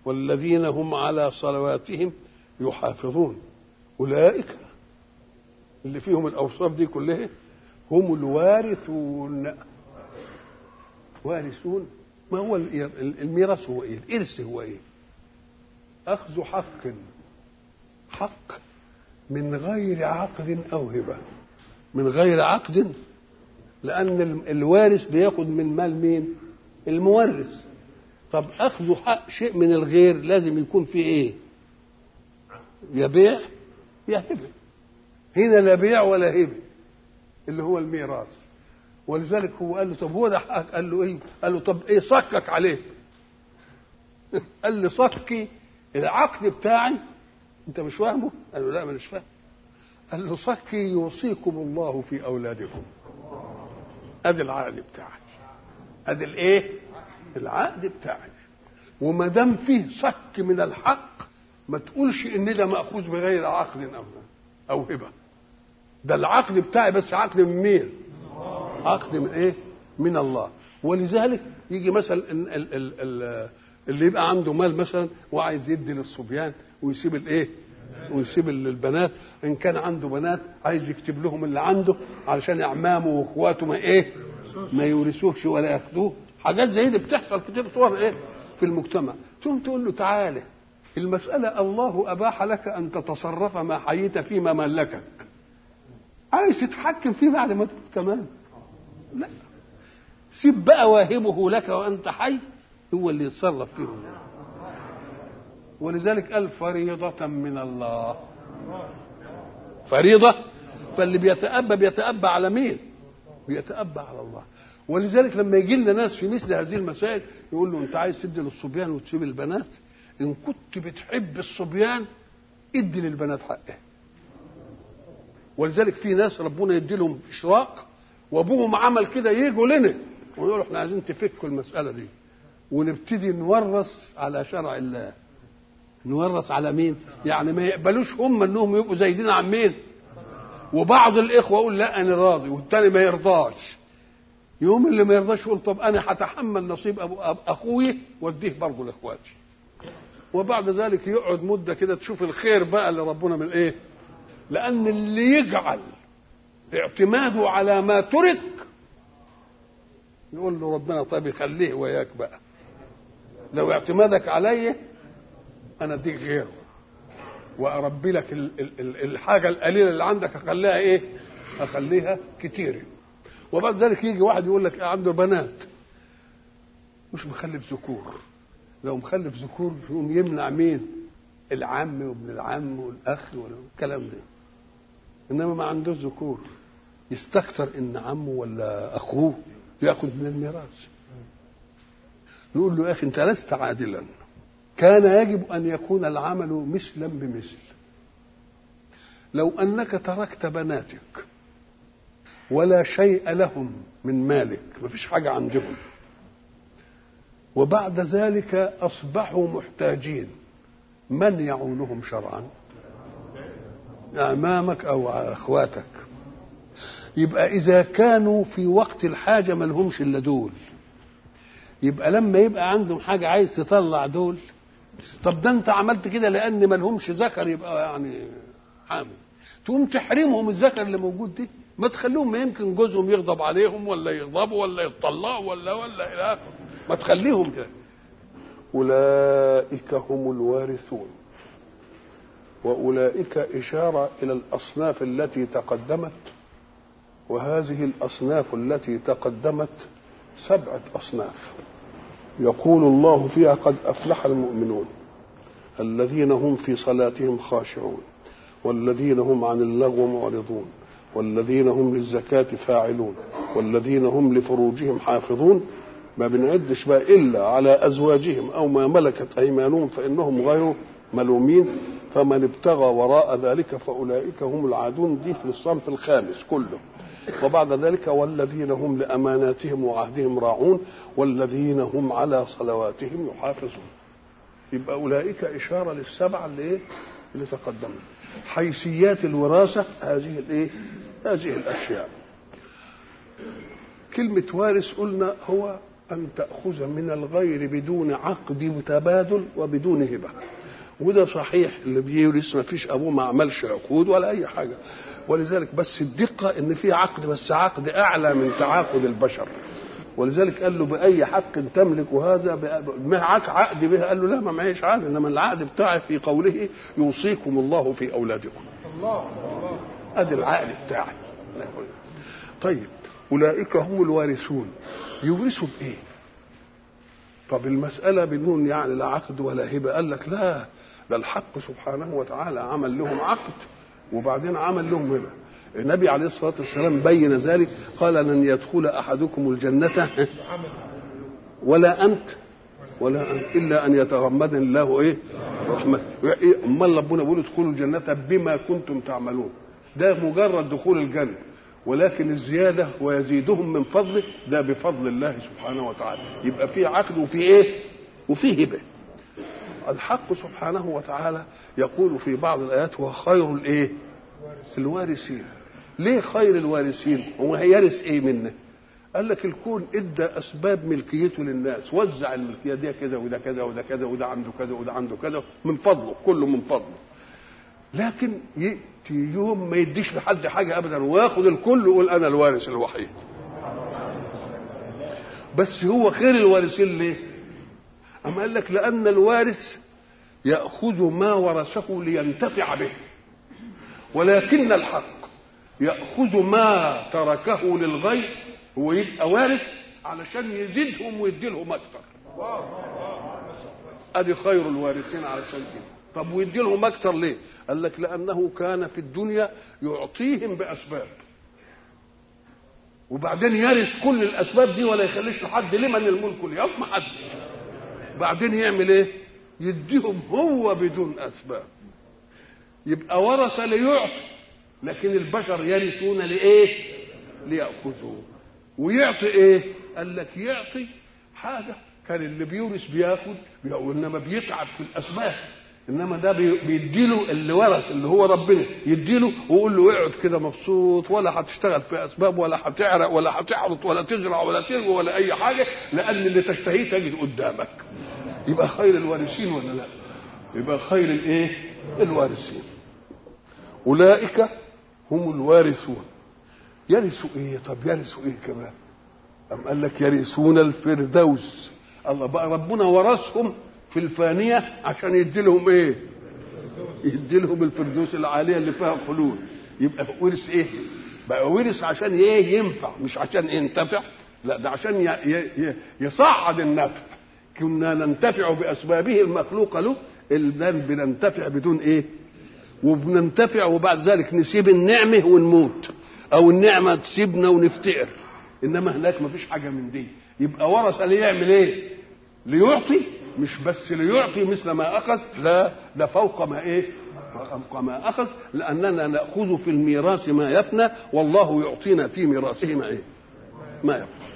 والذين هم على صلواتهم يحافظون أولئك اللي فيهم الأوصاف دي كلها هم الوارثون وارثون ما هو الميراث هو ايه الارث هو ايه اخذ حق حق من غير عقد او هبه من غير عقد لان الوارث بياخد من مال مين المورث طب اخذ حق شيء من الغير لازم يكون فيه ايه يا بيع يا هبه هنا لا بيع ولا هبه اللي هو الميراث ولذلك هو قال له طب هو ده حقك قال له ايه قال له طب ايه صكك عليه قال لي صكي العقد بتاعي انت مش فاهمه قال له لا مش فاهم قال له صكي يوصيكم الله في اولادكم ادي العقد بتاعي ادي الايه العقد بتاعي وما دام فيه صك من الحق ما تقولش ان ده ماخوذ بغير عقد او او هبه ده العقد بتاعي بس عقد من مين عقد من ايه من الله ولذلك يجي مثلا ال ال ال ال اللي يبقى عنده مال مثلا وعايز يدي للصبيان ويسيب الايه ويسيب للبنات ان كان عنده بنات عايز يكتب لهم اللي عنده علشان اعمامه واخواته ما ايه ما يورثوهش ولا ياخدوه حاجات زي دي بتحصل كتير صور ايه في المجتمع تقوم تقول له تعالى المسألة الله أباح لك أن تتصرف ما حييت فيما ملكك عايز تتحكم فيه بعد ما تموت كمان لا سيب بقى واهبه لك وانت حي هو اللي يتصرف فيهم ولذلك قال فريضة من الله فريضة فاللي بيتأبى بيتأبى على مين؟ بيتأبى على الله ولذلك لما يجي لنا ناس في مثل هذه المسائل يقول له انت عايز تدي للصبيان وتسيب البنات ان كنت بتحب الصبيان ادي للبنات حقها ولذلك في ناس ربنا يدي لهم اشراق وابوهم عمل كده يجوا لنا ويقولوا احنا عايزين تفكوا المساله دي ونبتدي نورث على شرع الله نورث على مين يعني ما يقبلوش هم انهم يبقوا زايدين عن مين وبعض الاخوه يقول لا انا راضي والتاني ما يرضاش يوم اللي ما يرضاش يقول طب انا هتحمل نصيب ابو اخوي واديه برضه لاخواتي وبعد ذلك يقعد مده كده تشوف الخير بقى اللي ربنا من ايه لان اللي يجعل اعتماده على ما ترك يقول له ربنا طيب يخليه وياك بقى لو اعتمادك علي انا اديك غيره واربي لك ال ال ال الحاجه القليله اللي عندك اخليها ايه اخليها كتير وبعد ذلك يجي واحد يقول لك عنده بنات مش مخلف ذكور لو مخلف ذكور يقوم يمنع مين العم وابن العم والاخ والكلام ده انما ما عندوش ذكور يستكثر ان عمه ولا اخوه ياخذ من الميراث نقول له يا اخي انت لست عادلا كان يجب ان يكون العمل مثلا بمثل لو انك تركت بناتك ولا شيء لهم من مالك ما فيش حاجه عندهم وبعد ذلك اصبحوا محتاجين من يعولهم شرعا أمامك أو أخواتك يبقى إذا كانوا في وقت الحاجة ما لهمش إلا دول يبقى لما يبقى عندهم حاجة عايز تطلع دول طب ده أنت عملت كده لأن ما لهمش ذكر يبقى يعني حامل تقوم تحرمهم الذكر اللي موجود دي ما تخليهم ما يمكن جوزهم يغضب عليهم ولا يغضبوا ولا يطلعوا ولا ولا إلى آخره ما تخليهم كده أولئك هم الوارثون واولئك اشاره الى الاصناف التي تقدمت وهذه الاصناف التي تقدمت سبعه اصناف يقول الله فيها قد افلح المؤمنون الذين هم في صلاتهم خاشعون والذين هم عن اللغو معرضون والذين هم للزكاه فاعلون والذين هم لفروجهم حافظون ما بنعدش بقى الا على ازواجهم او ما ملكت ايمانهم فانهم غير ملومين فمن ابتغى وراء ذلك فاولئك هم العادون دي في الصنف الخامس كله وبعد ذلك والذين هم لاماناتهم وعهدهم راعون والذين هم على صلواتهم يحافظون يبقى اولئك اشاره للسبعه اللي ايه اللي تقدمت حيثيات الوراثه هذه الايه هذه الاشياء كلمه وارث قلنا هو أن تأخذ من الغير بدون عقد تبادل وبدون هبة وده صحيح اللي بيورث ما فيش أبوه ما عملش عقود ولا أي حاجة ولذلك بس الدقة إن في عقد بس عقد أعلى من تعاقد البشر ولذلك قال له بأي حق تملك هذا معك عقد به قال له لا ما معيش عقد إنما العقد بتاعي في قوله يوصيكم الله في أولادكم الله الله أدي العقد بتاعي طيب أولئك هم الوارثون يورثوا بإيه؟ طب المسألة بنقول يعني لا عقد ولا هبة قال لك لا ده الحق سبحانه وتعالى عمل لهم عقد وبعدين عمل لهم هبة النبي عليه الصلاة والسلام بين ذلك قال لن يدخل أحدكم الجنة ولا أنت ولا أنت إلا أن يتغمد الله إيه رحمته أمال ربنا بيقول ادخلوا الجنة بما كنتم تعملون ده مجرد دخول الجنة ولكن الزيادة ويزيدهم من فضله ده بفضل الله سبحانه وتعالى يبقى في عقد وفي ايه وفي هبة الحق سبحانه وتعالى يقول في بعض الآيات هو خير الايه الوارثين ليه خير الوارثين هو هيرث ايه منه قال لك الكون ادى اسباب ملكيته للناس وزع الملكيه دي كذا وده كذا وده كذا وده عنده كذا وده عنده كذا من فضله كله من فضله لكن ياتي يوم ما يديش لحد حاجه ابدا وياخد الكل ويقول انا الوارث الوحيد بس هو خير الوارثين ليه اما قال لك لان الوارث ياخذ ما ورثه لينتفع به ولكن الحق ياخذ ما تركه للغير هو يبقى وارث علشان يزيدهم ويدي لهم اكتر ادي خير الوارثين علشان كده طب ويدي لهم اكتر ليه قال لك لانه كان في الدنيا يعطيهم باسباب وبعدين يرث كل الاسباب دي ولا يخليش لحد لمن الملك اليوم ما حدش بعدين يعمل ايه يديهم هو بدون اسباب يبقى ورث ليعطي لكن البشر يرثون لايه ليأخذوا ويعطي ايه قال لك يعطي حاجة كان اللي بيورث بياخد انما بيتعب في الاسباب انما ده بيديله اللي ورث اللي هو ربنا يديله ويقول له اقعد كده مبسوط ولا هتشتغل في اسباب ولا هتعرق ولا هتحرط ولا تزرع ولا تروي ولا اي حاجه لان اللي تشتهيه تجد قدامك يبقى خير الوارثين ولا لا يبقى خير الايه الوارثين اولئك هم الوارثون يرثوا ايه طب يرثوا ايه كمان أم قال لك يرثون الفردوس الله بقى ربنا ورثهم في الفانية عشان يدي لهم ايه يدي لهم الفردوس العالية اللي فيها خلود يبقى ورث ايه بقى ورث عشان ايه ينفع مش عشان ينتفع لا ده عشان ي- ي- يصعد النفع كنا ننتفع بأسبابه المخلوقة له الآن بننتفع بدون ايه وبننتفع وبعد ذلك نسيب النعمة ونموت او النعمة تسيبنا ونفتقر انما هناك ما فيش حاجة من دي يبقى ورث ليعمل ايه ليعطي مش بس ليعطي مثل ما اخذ لا ده فوق ما ايه فوق ما اخذ لاننا ناخذ في الميراث ما يفنى والله يعطينا في ميراثه ما ايه ما يبقى